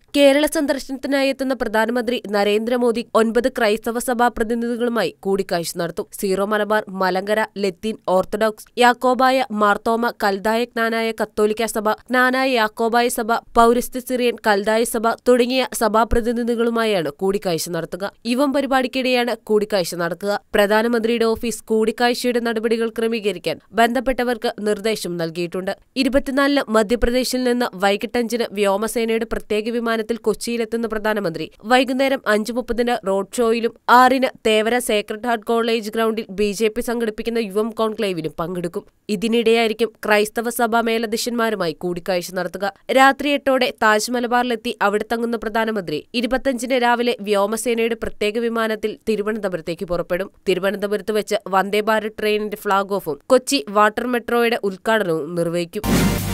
കേരള സന്ദർശനത്തിനായി എത്തുന്ന പ്രധാനമന്ത്രി നരേന്ദ്രമോദി ഒൻപത് ക്രൈസ്തവ സഭാ പ്രതിനിധികളുമായി കൂടിക്കാഴ്ച നടത്തും സീറോ മലബാർ മലങ്കര ലത്തീൻ ഓർത്തഡോക്സ് യാക്കോബായ മാർത്തോമ കൽദായ ജ്ഞാനായ കത്തോലിക്ക സഭ ജ്ഞാനായ യാക്കോബായ സഭ പൗരസ്ത്യ സിറിയൻ കൽദായ സഭ തുടങ്ങിയ സഭാപ്രതിനിധികളുമായാണ് കൂടിക്കാഴ്ച നടത്തുക ഇവം പരിപാടിക്കിടെയാണ് കൂടിക്കാഴ്ച നടക്കുക പ്രധാനമന്ത്രിയുടെ ഓഫീസ് കൂടിക്കാഴ്ചയുടെ നടപടികൾ ക്രമീകരിക്കാൻ ബന്ധപ്പെട്ടവർക്ക് നിർദ്ദേശം നൽകിയിട്ടുണ്ട് ഇരുപത്തിനാലിന് മധ്യപ്രദേശിൽ നിന്ന് വൈകിട്ട് അഞ്ചിന് വ്യോമസേനയുടെ പ്രത്യേക വിമാനത്തിൽ കൊച്ചിയിലെത്തുന്ന പ്രധാനമന്ത്രി വൈകുന്നേരം അഞ്ചു മുപ്പതിന് റോഡ് ഷോയിലും ആറിന് തേവര സേക്രഡ് ഹാർട്ട് കോളേജ് ഗ്രൗണ്ടിൽ ബി ജെ പി സംഘടിപ്പിക്കുന്ന യുവം കോൺക്ലേവിലും പങ്കെടുക്കും ഇതിനിടെയായിരിക്കും ക്രൈസ്തവ സഭാ മേലധ്യക്ഷന്മാരുമായി കൂടിക്കാഴ്ച നടത്തുക രാത്രി എട്ടോടെ താജ് മലബാറിലെത്തി അവിടെ തങ്ങുന്ന പ്രധാനമന്ത്രി ഇരുപത്തഞ്ചിന് രാവിലെ വ്യോമസേനയുടെ പ്രത്യേക വിമാനത്തിൽ തിരുവനന്തപുരത്തേക്ക് പുറപ്പെടും തിരുവനന്തപുരത്ത് വെച്ച് വന്ദേ ഭാരത് ട്രെയിനിന്റെ ഫ്ളാഗ് ഓഫും കൊച്ചി വാട്ടർ മെട്രോയുടെ ഉദ്ഘാടനവും നിർവഹിക്കും